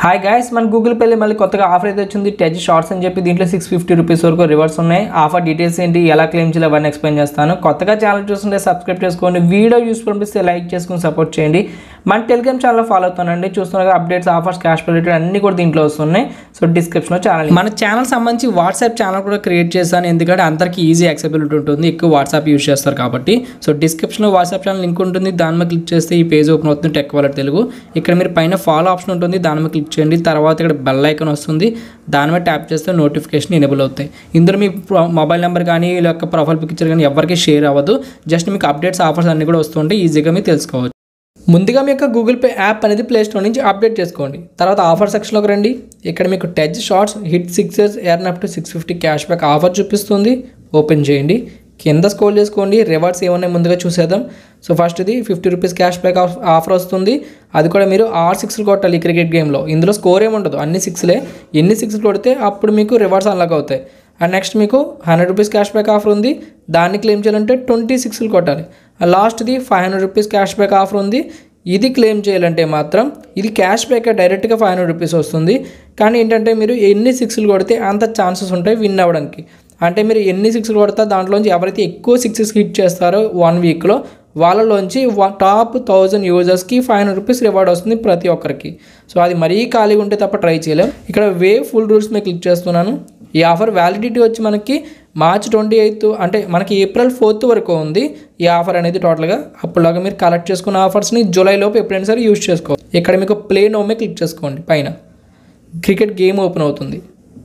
hi guys మన Google పేలో మళ్ళీ కొత్తగా ఆఫర్ అయితే వచ్చింది టచ్ షార్ట్స్ అని చెప్పి దీంట్లో సిక్స్ ఫిఫ్టీ రూపీస్ వరకు రివర్స్ ఉన్నాయి ఆఫర్ డీటెయిల్స్ ఏంటి ఎలా క్లెయిమ్ చేయాలి అవన్నీ ఎక్స్ప్లెయిన్ చేస్తాను కొత్తగా ఛానల్ చూస్తుంటే సబ్స్క్రైబ్ చేసుకోండి వీడియో యూస్ఫుల్ అనిపిస్తే లైక్ చేసుకుని సపోర్ట్ చేయండి మన టెలిగ్రామ్ ఛానల్ ఫాలో అవుతానండి చూస్తున్నారు అప్డేట్స్ ఆఫర్స్ క్యాష్ రిలేటెడ్ అన్ని కూడా దీంట్లో వస్తున్నాయి సో డిస్క్రిప్షన్లో ఛానల్ మన ఛానల్ సంబంధించి వాట్సాప్ ఛానల్ కూడా క్రియేట్ చేశాను ఎందుకంటే అందరికీ ఈజీ యాక్సెబిలిటీ ఉంటుంది ఎక్కువ వాట్సాప్ యూస్ చేస్తారు కాబట్టి సో డిస్క్రిప్షన్లో వాట్సాప్ ఛానల్ లింక్ ఉంటుంది దాని మీద క్లిక్ చేస్తే ఈ పేజ్ ఓపెన్ అవుతుంది టెక్ వాలెట్ తెలుగు ఇక్కడ మీరు పైన ఫాలో ఆప్షన్ ఉంటుంది దాని మీద క్లిక్ చేయండి తర్వాత ఇక్కడ బెల్ ఐకాన్ వస్తుంది దాని మీద ట్యాప్ చేస్తే నోటిఫికేషన్ ఎనేబుల్ అవుతాయి ఇందులో మీ ప్రొ- మొబైల్ నెంబర్ కానీ లేక ప్రొఫైల్ పిక్చర్ కానీ ఎవరికి షేర్ అవ్వదు జస్ట్ మీకు అప్డేట్స్ ఆఫర్స్ అన్ని కూడా వస్తుంటే ఈజీగా మీరు తెలుసుకోవచ్చు ముందుగా మీ యొక్క గూగుల్ పే యాప్ అనేది ప్లే స్టోర్ నుంచి అప్డేట్ చేసుకోండి తర్వాత ఆఫర్ సెక్షన్లోకి రండి ఇక్కడ మీకు touch shorts hit sixes earn up to six fifty cash back offer చూపిస్తుంది ఓపెన్ చేయండి కింద స్కోల్ చేసుకోండి రివార్డ్స్ ఏమన్నాయి ముందుగా చూసేద్దాం సో ఫస్ట్ ఇది fifty rupees cash back offer వస్తుంది అది కూడా మీరు ఆర్ సిక్స్లు కొట్టాలి ఈ క్రికెట్ గేమ్లో ఇందులో స్కోర్ ఏమి ఉండదు అన్ని సిక్స్లే ఎన్ని సిక్స్లు కొడితే అప్పుడు మీకు రివార్డ్స్ అన్లాక్ అవుతాయి అండ్ నెక్స్ట్ మీకు hundred rupees cash back offer ఉంది దాన్ని క్లెయిమ్ చేయాలంటే ట్వంటీ సిక్స్లు కొట్టాలి లాస్ట్ది five hundred rupees cash back offer ఉంది ఇది క్లెయిమ్ చేయాలంటే మాత్రం ఇది క్యాష్ బ్యాక్ డైరెక్ట్గా ఫైవ్ హండ్రెడ్ రూపీస్ వస్తుంది కానీ ఏంటంటే మీరు ఎన్ని సిక్స్లు కొడితే అంత ఛాన్సెస్ ఉంటాయి విన్ అవ్వడానికి అంటే మీరు ఎన్ని సిక్స్లు కొడతా దాంట్లోంచి ఎవరైతే ఎక్కువ సిక్సెస్ హిట్ చేస్తారో వన్ వీక్లో వాళ్ళలోంచి టాప్ థౌజండ్ యూజర్స్కి ఫైవ్ హండ్రెడ్ రూపీస్ రివార్డ్ వస్తుంది ప్రతి ఒక్కరికి సో అది మరీ ఖాళీగా ఉంటే తప్ప ట్రై చేయలేం ఇక్కడ వే ఫుల్ రూల్స్ మీద క్లిక్ చేస్తున్నాను ఈ ఆఫర్ వ్యాలిడిటీ వచ్చి మనకి మార్చ్ ట్వంటీ ఎయిత్ అంటే మనకి ఏప్రిల్ ఫోర్త్ వరకు ఉంది ఈ ఆఫర్ అనేది టోటల్గా అప్పుడులాగా మీరు కలెక్ట్ చేసుకున్న ఆఫర్స్ని జూలైలోపు ఎప్పుడైనా సరే యూజ్ చేసుకోవాలి ఇక్కడ మీకు ప్లే నోమే క్లిక్ చేసుకోండి పైన క్రికెట్ గేమ్ ఓపెన్ అవుతుంది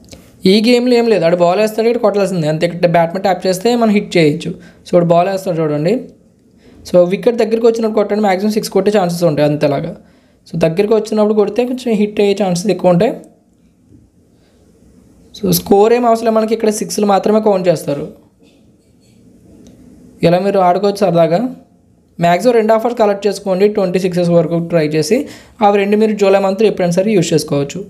ఈ గేమ్లో ఏం లేదు ఆడు బాల్ వేస్తాడు ఇక్కడ కొట్టాల్సిందే అంతే ఇక్కడ బ్యాట్మెన్ ట్యాప్ చేస్తే మనం హిట్ చేయొచ్చు సో ఇప్పుడు బాల్ వేస్తాడు చూడండి సో వికెట్ దగ్గరికి వచ్చినప్పుడు కొట్టండి మ్యాక్సిమం సిక్స్ కొట్టే ఛాన్సెస్ ఉంటాయి అంతేలాగా సో దగ్గరికి వచ్చినప్పుడు కొడితే కొంచెం హిట్ అయ్యే ఛాన్సెస్ ఎక్కువ ఉంటాయి సో స్కోర్ ఏం అవసరం మనకి ఇక్కడ సిక్స్లు మాత్రమే కౌంట్ చేస్తారు ఇలా మీరు ఆడుకోవచ్చు సరదాగా మ్యాక్సిమం రెండు ఆఫర్స్ కలెక్ట్ చేసుకోండి ట్వంటీ సిక్సెస్ వరకు ట్రై చేసి అవి రెండు మీరు జూలై మంత్ ఎప్పుడైనా సరే యూజ్ చేసుకోవచ్చు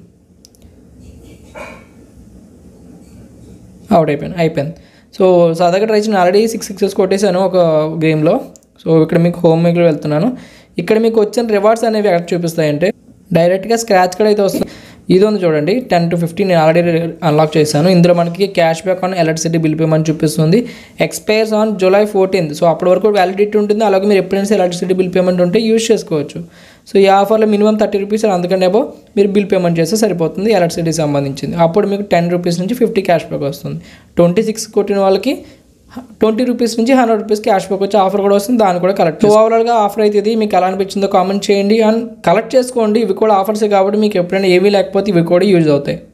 అవుట్ అయిపోయాను అయిపోయింది సో సరదాగా ట్రై చేసిన ఆల్రెడీ సిక్స్ సిక్సెస్ కొట్టేశాను ఒక గేమ్లో సో ఇక్కడ మీకు హోమ్ మేక్లో వెళ్తున్నాను ఇక్కడ మీకు వచ్చిన రివార్డ్స్ అనేవి ఎక్కడ చూపిస్తాయంటే డైరెక్ట్గా స్క్రాచ్ కార్డ్ అయితే వస్తుంది ఇది ఉంది చూడండి టెన్ టు ఫిఫ్టీన్ నేను ఆల్రెడీ అన్లాక్ చేశాను ఇందులో మనకి cash back on electricity bill payment చూపిస్తుంది expires on July fourteenth so అప్పటి వరకు వ్యాలిడిటీ ఉంటుంది అలాగే మీరు ఎప్పుడైనా ఎలక్ట్రిసిటీ బిల్ పేమెంట్ ఉంటే యూజ్ చేసుకోవచ్చు సో ఈ ఆఫర్లో మినిమం థర్టీ రూపీస్ అందుకని ఏబో మీరు బిల్ పేమెంట్ చేస్తే సరిపోతుంది ఎలక్ట్రిసిటీ సంబంధించింది అప్పుడు మీకు టెన్ రూపీస్ నుంచి ఫిఫ్టీ క్యాష్ బ్యాక్ వస్తుంది ట్వంటీ సిక్స్ కొట్టిన వాళ్ళకి ట్వంటీ రూపీస్ నుంచి హండ్రెడ్ రూపీస్ క్యాష్ బ్యాక్ వచ్చి ఆఫర్ కూడా వస్తుంది దాన్ని కూడా కలెక్ట్ సో ఓవరాల్గా ఆఫర్ అయితే ఇది మీకు ఎలా అనిపించిందో కామెంట్ చేయండి అండ్ కలెక్ట్ చేసుకోండి ఇవి కూడా ఆఫర్సే కాబట్టి మీకు ఎప్పుడైనా ఏమీ లేకపోతే ఇవి కూడా యూజ్ అవుతాయి